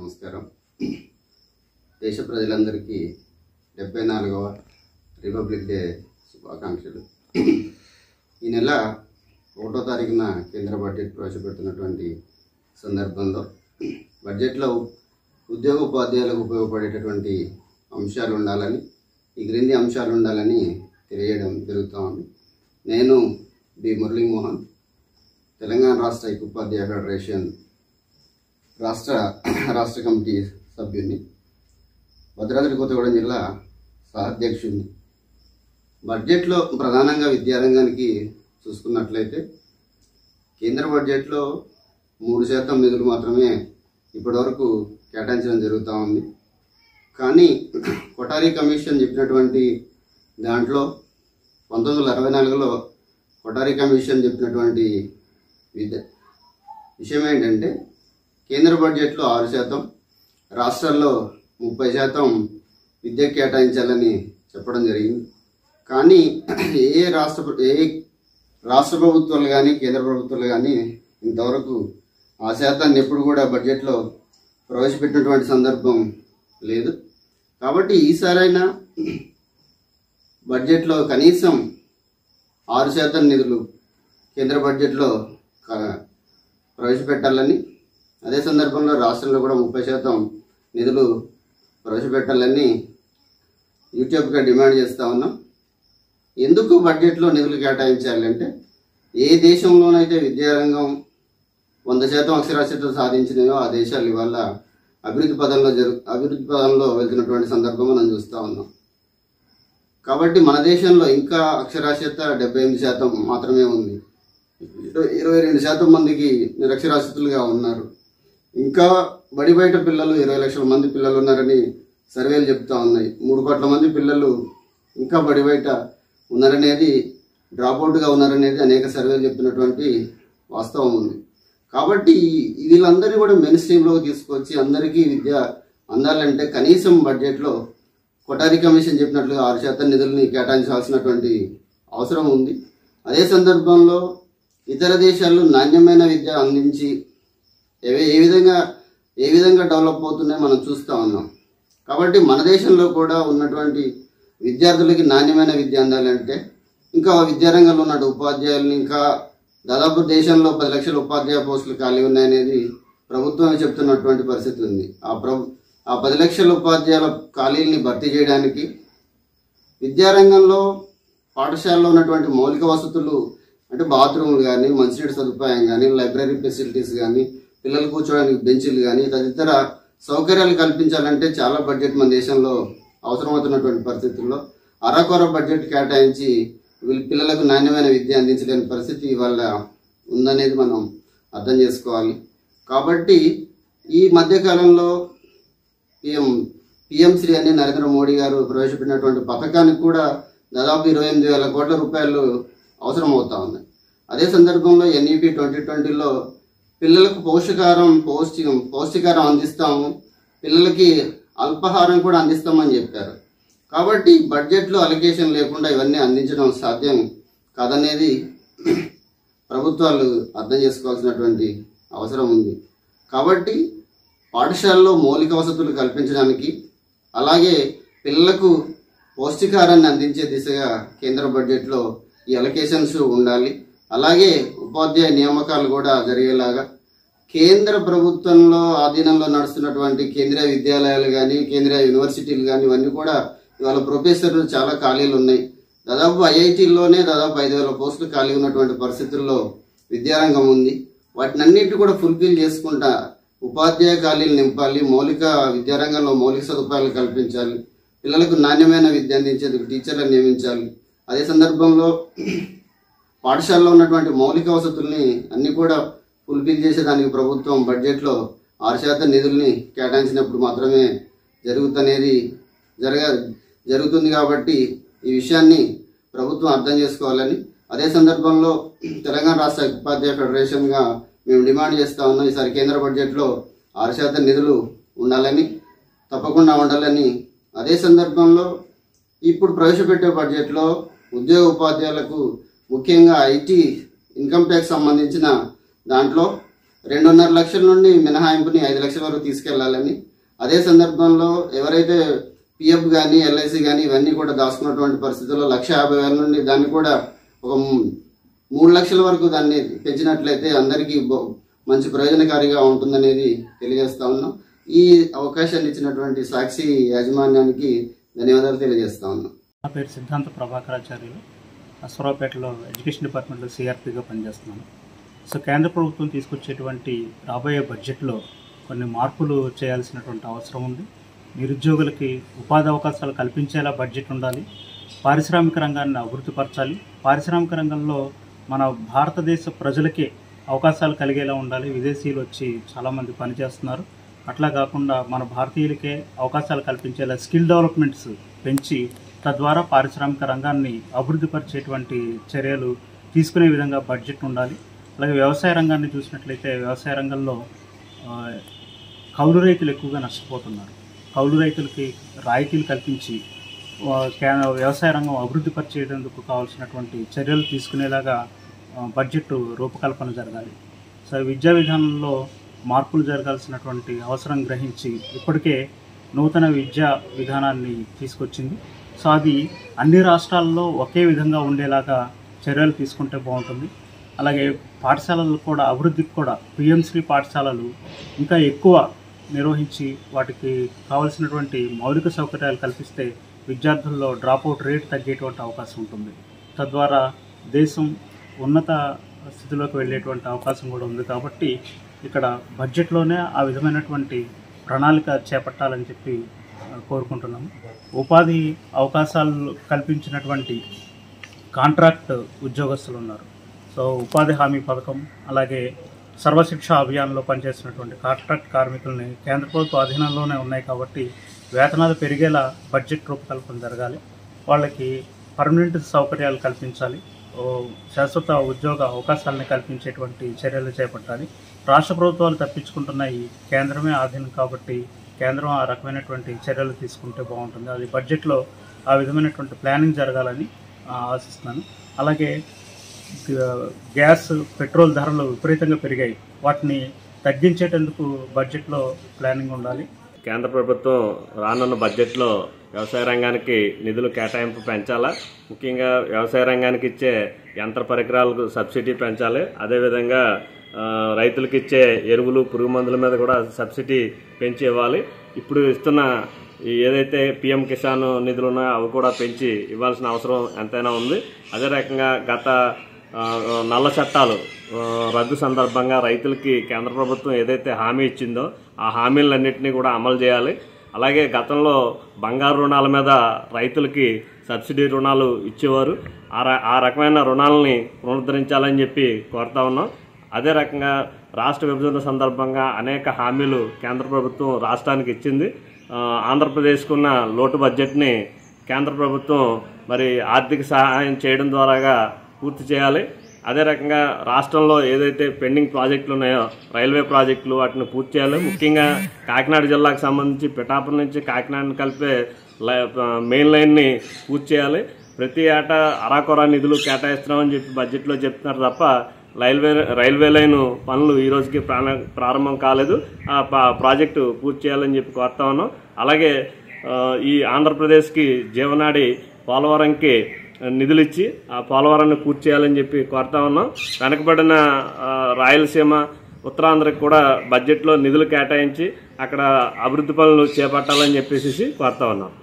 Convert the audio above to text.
నమస్కారం దేశ ప్రజలందరికీ డెబ్బై నాలుగవ రిపబ్లిక్ డే శుభాకాంక్షలు ఈ నెల ఒకటో తారీఖున కేంద్ర బడ్జెట్ ప్రవేశపెడుతున్నటువంటి సందర్భంలో బడ్జెట్లో ఉద్యోగ ఉపాధ్యాయులకు ఉపయోగపడేటటువంటి అంశాలు ఉండాలని ఈ క్రింది అంశాలు ఉండాలని తెలియడం జరుగుతూ ఉంది నేను బి మురళీమోహన్ తెలంగాణ రాష్ట్ర ఐక్య ఉపాధ్యాయ ఫెడరేషన్ రాష్ట్ర రాష్ట్ర కమిటీ సభ్యుని భద్రాద్రి కొత్తగూడెం జిల్లా సహాధ్యక్షుడిని బడ్జెట్లో ప్రధానంగా విద్యారంగానికి చూసుకున్నట్లయితే కేంద్ర బడ్జెట్లో మూడు శాతం నిధులు మాత్రమే ఇప్పటివరకు కేటాయించడం జరుగుతూ ఉంది కానీ కొటారి కమిషన్ చెప్పినటువంటి దాంట్లో పంతొమ్మిది వందల అరవై నాలుగులో కొటారి కమిషన్ చెప్పినటువంటి విద్య విషయం ఏంటంటే కేంద్ర బడ్జెట్లో ఆరు శాతం రాష్ట్రాల్లో ముప్పై శాతం విద్యకు కేటాయించాలని చెప్పడం జరిగింది కానీ ఏ ఏ రాష్ట్ర ప్ర- ఏ రాష్ట్ర ప్రభుత్వాలు కానీ కేంద్ర ప్రభుత్వాలు కానీ ఇంతవరకు ఆ శాతాన్ని ఎప్పుడు కూడా బడ్జెట్లో ప్రవేశపెట్టినటువంటి సందర్భం లేదు కాబట్టి ఈసారైనా బడ్జెట్లో కనీసం ఆరు శాతం నిధులు కేంద్ర బడ్జెట్లో క- ప్రవేశపెట్టాలని అదే సందర్భంలో రాష్ట్రంలో కూడా ముప్పై శాతం నిధులు ప్రవేశపెట్టాలని యూట్యూబ్గా డిమాండ్ చేస్తూ ఉన్నాం ఎందుకు బడ్జెట్లో నిధులు కేటాయించాలి అంటే ఏ దేశంలోనైతే విద్యారంగం వంద శాతం అక్షరాస్యత సాధించినాయో ఆ దేశాలు ఇవాళ అభివృద్ధి పదంలో జరు అభివృద్ధి పదంలో వెళ్తున్నటువంటి సందర్భం మనం చూస్తూ ఉన్నాం కాబట్టి మన దేశంలో ఇంకా అక్షరాస్యత డెబ్బై ఎనిమిది శాతం మాత్రమే ఉంది ఇరవై ఇరవై రెండు శాతం మందికి నిరక్షరాస్యతులుగా ఉన్నారు ఇంకా బడి బయట పిల్లలు ఇరవై లక్షల మంది పిల్లలు ఉన్నారని సర్వేలు చెప్తా ఉన్నాయి మూడు కోట్ల మంది పిల్లలు ఇంకా బడి బయట ఉన్నారనేది డ్రాప్అవుట్గా ఉన్నారనేది అనేక సర్వేలు చెప్పినటువంటి వాస్తవం ఉంది కాబట్టి ఈ- వీళ్ళందరినీ కూడా మెయిన్ స్ట్రీమ్లోకి తీసుకొచ్చి అందరికీ విద్య అందాలంటే కనీసం బడ్జెట్లో కొటారి కమిషన్ చెప్పినట్లుగా ఆరు శాతం నిధుల్ని కేటాయించాల్సినటువంటి అవసరం ఉంది అదే సందర్భంలో ఇతర దేశాల్లో నాణ్యమైన విద్య అందించి ఏ ఏ విధంగా ఏ విధంగా డెవలప్ అవుతున్నాయో మనం చూస్తూ ఉన్నాం కాబట్టి మన దేశంలో కూడా ఉన్నటువంటి విద్యార్థులకి నాణ్యమైన విద్య అందాలంటే ఇంకా విద్యారంగంలో ఉన్న ఉపాధ్యాయుల్ని ఇంకా దాదాపు దేశంలో పది లక్షల ఉపాధ్యాయ పోస్టులు ఖాళీ ఉన్నాయనేది ప్రభుత్వమే చెప్తున్నటువంటి పరిస్థితి ఉంది ఆ ప్రభు ఆ పది లక్షల ఉపాధ్యాయుల ఖాళీల్ని భర్తీ చేయడానికి విద్యారంగంలో పాఠశాలలో ఉన్నటువంటి మౌలిక వసతులు అంటే బాత్రూమ్లు కానీ మంచినీటి సదుపాయం కానీ లైబ్రరీ ఫెసిలిటీస్ కానీ పిల్లలు కూర్చోడానికి బెంచీలు కానీ తదితర సౌకర్యాలు కల్పించాలంటే చాలా బడ్జెట్ మన దేశంలో అవసరమవుతున్నటువంటి పరిస్థితుల్లో అరకొర బడ్జెట్ కేటాయించి వీళ్ళ పిల్లలకు నాణ్యమైన విద్య అందించలేని పరిస్థితి ఇవాళ ఉందనేది మనం అర్థం చేసుకోవాలి కాబట్టి ఈ మధ్యకాలంలో పిఎం పిఎం శ్రీ అని నరేంద్ర మోడీ గారు ప్రవేశపెట్టినటువంటి పథకానికి కూడా దాదాపు ఇరవై ఎనిమిది వేల కోట్ల రూపాయలు అవసరం అవుతా ఉన్నాయి అదే సందర్భంలో ఎన్ఈపి ట్వంటీ ట్వంటీలో పిల్లలకు పౌష్టికారం పౌష్టి పౌష్టికారం అందిస్తాము పిల్లలకి అల్పాహారం కూడా అందిస్తామని చెప్పారు కాబట్టి బడ్జెట్లో అలికేషన్ లేకుండా ఇవన్నీ అందించడం సాధ్యం కాదనేది ప్రభుత్వాలు అర్థం చేసుకోవాల్సినటువంటి అవసరం ఉంది కాబట్టి పాఠశాలలో మౌలిక వసతులు కల్పించడానికి అలాగే పిల్లలకు పౌష్టికారాన్ని అందించే దిశగా కేంద్ర బడ్జెట్లో ఈ అలొకేషన్స్ ఉండాలి అలాగే ఉపాధ్యాయ నియామకాలు కూడా జరిగేలాగా కేంద్ర ప్రభుత్వంలో ఆధీనంలో నడుస్తున్నటువంటి కేంద్రీయ విద్యాలయాలు కానీ కేంద్రీయ యూనివర్సిటీలు కానీ ఇవన్నీ కూడా ఇవాళ ప్రొఫెసర్లు చాలా ఖాళీలు ఉన్నాయి దాదాపు ఐఐటీల్లోనే దాదాపు ఐదు వేల పోస్టులు ఖాళీ ఉన్నటువంటి పరిస్థితుల్లో విద్యారంగం ఉంది వాటిని అన్నిటి కూడా ఫుల్ఫిల్ చేసుకుంటా ఉపాధ్యాయ ఖాళీలు నింపాలి మౌలిక విద్యారంగంలో మౌలిక సదుపాయాలు కల్పించాలి పిల్లలకు నాణ్యమైన విద్య అందించేందుకు టీచర్లను నియమించాలి అదే సందర్భంలో పాఠశాలలో ఉన్నటువంటి మౌలిక వసతుల్ని అన్ని కూడా ఫుల్ఫిల్ చేసేదానికి ప్రభుత్వం బడ్జెట్లో ఆరు శాతం నిధుల్ని కేటాయించినప్పుడు మాత్రమే జరుగుతనేది జరగ జరుగుతుంది కాబట్టి ఈ విషయాన్ని ప్రభుత్వం అర్థం చేసుకోవాలని అదే సందర్భంలో తెలంగాణ రాష్ట్ర ఉపాధ్యాయ ఫెడరేషన్గా మేము డిమాండ్ చేస్తా ఉన్నాం ఈసారి కేంద్ర బడ్జెట్లో ఆరు శాతం నిధులు ఉండాలని తప్పకుండా ఉండాలని అదే సందర్భంలో ఇప్పుడు ప్రవేశపెట్టే బడ్జెట్లో ఉద్యోగ ఉపాధ్యాయులకు ముఖ్యంగా ఐటీ ఇన్కమ్ ట్యాక్స్ సంబంధించిన దాంట్లో రెండున్నర లక్షల నుండి మినహాయింపుని ఐదు లక్షల వరకు తీసుకెళ్లాలని అదే సందర్భంలో ఎవరైతే పిఎఫ్ కానీ ఎల్ఐసి కానీ ఇవన్నీ కూడా దాచుకున్నటువంటి పరిస్థితుల్లో లక్ష యాభై వేల నుండి దాన్ని కూడా ఒక ము- మూడు లక్షల వరకు దాన్ని పెంచినట్లయితే అందరికీ బో- మంచి ప్రయోజనకారిగా ఉంటుందనేది తెలియజేస్తా ఉన్నాం ఈ అవకాశాన్ని ఇచ్చినటువంటి సాక్షి యాజమాన్యానికి ధన్యవాదాలు తెలియజేస్తా ఉన్నాం నా పేరు సిద్ధాంత ప్రభాకరాచార్యులు అశ్వరావుపేటలో ఎడ్యుకేషన్ డిపార్ట్మెంట్లో సిఆర్పిగా పనిచేస్తున్నాను సో కేంద్ర ప్రభుత్వం తీసుకొచ్చేటువంటి రాబోయే బడ్జెట్లో కొన్ని మార్పులు చేయాల్సినటువంటి అవసరం ఉంది నిరుద్యోగులకి ఉపాధి అవకాశాలు కల్పించేలా బడ్జెట్ ఉండాలి పారిశ్రామిక రంగాన్ని అభివృద్ధిపరచాలి పారిశ్రామిక రంగంలో మన భారతదేశ ప్రజలకే అవకాశాలు కలిగేలా ఉండాలి విదేశీయులు వచ్చి చాలామంది పనిచేస్తున్నారు అట్లా కాకుండా మన భారతీయులకే అవకాశాలు కల్పించేలా స్కిల్ డెవలప్మెంట్స్ పెంచి తద్వారా పారిశ్రామిక రంగాన్ని అభివృద్ధిపరిచేటువంటి చర్యలు తీసుకునే విధంగా బడ్జెట్ ఉండాలి అలాగే వ్యవసాయ రంగాన్ని చూసినట్లయితే వ్యవసాయ రంగంలో ఆ, కౌలు రైతులు ఎక్కువగా నష్టపోతున్నారు కౌలు రైతులకి రాయితీలు కల్పించి ఆ, కే- వ్యవసాయ రంగం అభివృద్ధి పరిచేందుకు కావాల్సినటువంటి చర్యలు తీసుకునేలాగా ఆ, బడ్జెట్ రూపకల్పన జరగాలి సో విద్యా విధానంలో మార్పులు జరగాల్సినటువంటి అవసరం గ్రహించి ఇప్పటికే నూతన విద్యా విధానాన్ని తీసుకొచ్చింది సో అది అన్ని రాష్ట్రాల్లో ఒకే విధంగా ఉండేలాగా చర్యలు తీసుకుంటే బాగుంటుంది అలాగే పాఠశాలలు కూడా అభివృద్ధికి కూడా పిఎంశ్రీ పాఠశాలలు ఇంకా ఎక్కువ నిర్వహించి వాటికి కావలసినటువంటి మౌలిక సౌకర్యాలు కల్పిస్తే విద్యార్థుల్లో డ్రాప్అవుట్ రేట్ తగ్గేటువంటి అవకాశం ఉంటుంది తద్వారా దేశం ఉన్నత స్థితిలోకి వెళ్ళేటువంటి అవకాశం కూడా ఉంది కాబట్టి ఇక్కడ బడ్జెట్లోనే ఆ విధమైనటువంటి ప్రణాళిక చేపట్టాలని చెప్పి ఆ, కోరుకుంటున్నాము ఉపాధి అవకాశాలు కల్పించినటువంటి కాంట్రాక్ట్ ఉద్యోగస్తులు ఉన్నారు సో ఉపాధి హామీ పథకం అలాగే సర్వశిక్ష అభియాన్లో పనిచేసినటువంటి కాంట్రాక్ట్ కార్మికుల్ని కేంద్ర ప్రభుత్వ అధీనంలోనే ఉన్నాయి కాబట్టి వేతనాలు పెరిగేలా బడ్జెట్ రూపకల్పన జరగాలి వాళ్ళకి పర్మనెంట్ సౌకర్యాలు కల్పించాలి ఓ శాశ్వత ఉద్యోగ అవకాశాలను కల్పించేటువంటి చర్యలు చేపట్టాలి రాష్ట్ర ప్రభుత్వాలు తప్పించుకుంటున్న ఈ కేంద్రమే ఆధీనం కాబట్టి కేంద్రం ఆ రకమైనటువంటి చర్యలు తీసుకుంటే బాగుంటుంది అది బడ్జెట్లో ఆ విధమైనటువంటి ప్లానింగ్ జరగాలని ఆ, ఆశిస్తున్నాను అలాగే ఆ, గ్యాస్ పెట్రోల్ ధరలు విపరీతంగా పెరిగాయి వాటిని తగ్గించేటందుకు బడ్జెట్లో ప్లానింగ్ ఉండాలి కేంద్ర ప్రభుత్వం రానున్న బడ్జెట్లో వ్యవసాయ రంగానికి నిధులు కేటాయింపు పెంచాలా ముఖ్యంగా వ్యవసాయ రంగానికి ఇచ్చే యంత్ర పరికరాలకు సబ్సిడీ పెంచాలి అదేవిధంగా ఆ, రైతులకు ఇచ్చే ఎరువులు పురుగు మందుల మీద కూడా సబ్సిడీ పెంచి ఇవ్వాలి ఇప్పుడు ఇస్తున్న ఈ ఏదైతే పిఎం కిసాన్ నిధులు ఉన్నాయో అవి కూడా పెంచి ఇవ్వాల్సిన అవసరం ఎంతైనా ఉంది అదే రకంగా గత ఆ, నల్ల చట్టాలు ఆ, రద్దు సందర్భంగా రైతులకి కేంద్ర ప్రభుత్వం ఏదైతే హామీ ఇచ్చిందో ఆ హామీలన్నింటినీ కూడా అమలు చేయాలి అలాగే గతంలో బంగారు రుణాల మీద రైతులకి సబ్సిడీ రుణాలు ఇచ్చేవారు ఆ ర- ఆ రకమైన రుణాలని పునరుద్ధరించాలని చెప్పి కోరుతా ఉన్నాం అదే రకంగా రాష్ట్ర విభజన సందర్భంగా అనేక హామీలు కేంద్ర ప్రభుత్వం రాష్ట్రానికి ఇచ్చింది ఆ, ఆంధ్రప్రదేశ్కు ఉన్న లోటు బడ్జెట్ని కేంద్ర ప్రభుత్వం మరి ఆర్థిక సహాయం చేయడం ద్వారాగా పూర్తి చేయాలి అదే రకంగా రాష్ట్రంలో ఏదైతే పెండింగ్ ప్రాజెక్టులు ఉన్నాయో రైల్వే ప్రాజెక్టులు వాటిని పూర్తి చేయాలి ముఖ్యంగా కాకినాడ జిల్లాకు సంబంధించి పిఠాపురం నుంచి కాకినాడని కలిపే లై- మెయిన్ లైన్ని పూర్తి చేయాలి ప్రతి ఏటా అరాకొరా నిధులు కేటాయిస్తున్నామని చెప్పి బడ్జెట్లో చెప్తున్నారు తప్ప రైల్వే రైల్వే లైన్ పనులు ఈ రోజుకి ప్రాణ ప్రారంభం కాలేదు ఆ ప- ప్రాజెక్టు పూర్తి చేయాలని చెప్పి కోరుతా ఉన్నాం అలాగే ఆ, ఈ ఆంధ్రప్రదేశ్కి జీవనాడి పోలవరంకి నిధులు ఇచ్చి ఆ పోలవరాన్ని పూర్తి చేయాలని చెప్పి కోరుతా ఉన్నాం వెనకబడిన ఆ, రాయలసీమ ఉత్తరాంధ్రకి కూడా బడ్జెట్లో నిధులు కేటాయించి అక్కడ అభివృద్ధి పనులు చేపట్టాలని చెప్పేసి కోరుతా ఉన్నాం